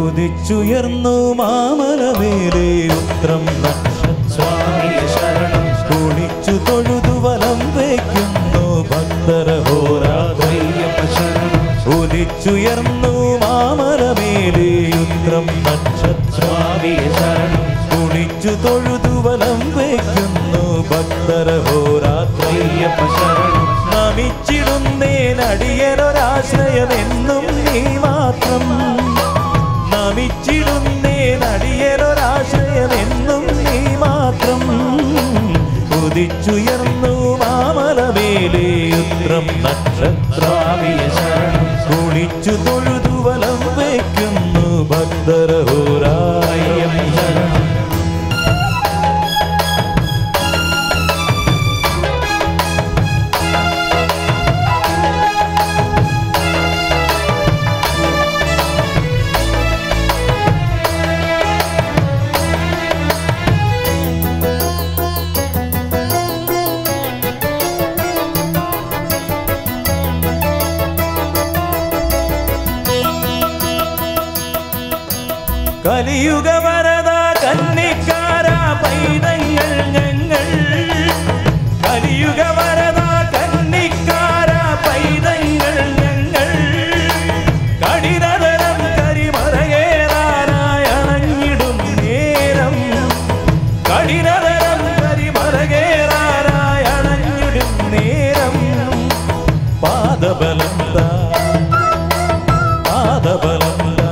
ഉദിച്ചുയർന്നു മാമലമേലെ ഉത്രം സ്വാമിയെ ശരണം കുളിച്ചു തൊഴുതു വലം വയ്ക്കുന്നു ഭക്തരഹോരാത്രി അയ്യപ്പ ശരണം ഉദിച്ചുയർന്നു മാമലമേലെ ഉത്രം നക്ഷത്ര സ്വാമിയെ ശരണം കുളിച്ചു തൊഴുതു വലം വയ്ക്കുന്നു ഭക്തരഹോരാത്രി അയ്യപ്പ ശരണം നമിച്ചിടുന്നേനടിയനൊരാശ്രയമെന്നും നീ മാത്രം നമിച്ചിടുന്നേനടിയനൊരാശ്രയമെന്നും നീ മാത്രം ഉദിച്ചുയർന്നു മാമലമേലെ ഉത്രം നക്ഷത്ര സ്വാമിയെ ശരണം കുളിച്ചു തൊഴുതു വലം വയ്ക്കുന്നു ഭക്തരഹോരായ അയ്യപ്പ ശരണം കലിയുഗ വരദ കന്നിക്കാര പൈതങ്ങൾ ഞങ്ങൾ കലിയുഗ വരദ കന്നിക്കാര പൈതങ്ങൾ ഞങ്ങൾ കഠിനതരം കരിമറകേറാനായി അണഞ്ഞിടും നേരം കഠിനതരം കരിമറകേറാനായി അണഞ്ഞിടും നേരം പാദബലം താ പാദബലം താ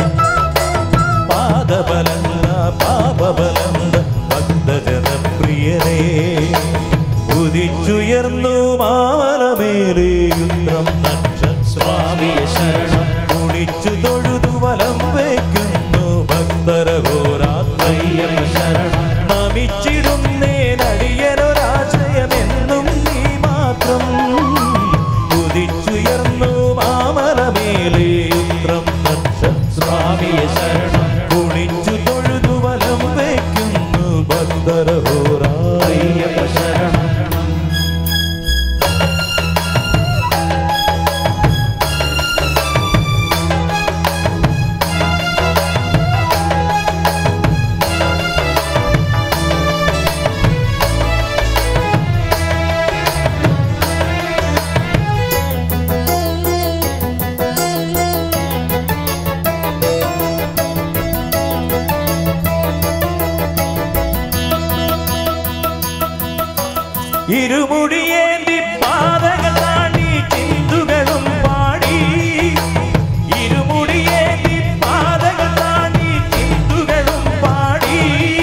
പാദബലന്ത പാപബലന്ത ഭക്തജനപ്രിയനേ ഉദിച്ചുയർന്നു മാമലമേലെ യുദ്രം നക്ഷത്ര സ്വാമിയെ ശരണം കുളിച്ചു തൊഴുതു വലം വയ്ക്കുന്നു ഭക്തരഘോരാത്രി അയ്യപ്പ ശരണം നമിച്ചിടുന്നേനടിയനൊരാശയമെന്നും നീ മാത്രം ഉദിച്ചുയർന്നു മാമലമേലെ യുദ്രം നക്ഷത്ര സ്വാമിയെ ശരണം കുളിച്ചു തൊഴുതു വലം വയ്ക്കുന്നു ഭക്തരഹോരായ അയ്യപ്പ ശരണം ഇരുമുടിയേന്തി പാതകൾ താണ്ടി ചിന്തുകളും പാടി ഇരുമുടിയേന്തി പാതകൾ താണ്ടി ചിന്തുകളും പാടി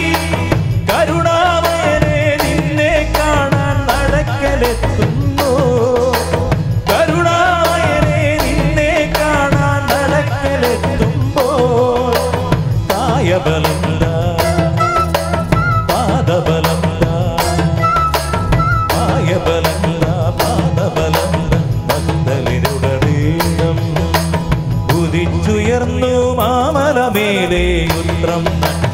കരുണാമയനെ നിന്നെ കാണാൻ നടക്കലെത്തുന്നു കരുണാമയനെ നിന്നെ കാണാൻ നടക്കലെത്തുമ്പോൾ കായബലം ദാ, പാദബലം ദാ, പായബലന്ത പാദബലന്ത ഭക്തലിനുടനീളം ഉദിച്ചുയർന്നു മാമലമേലെ ഉത്രം നക്ഷ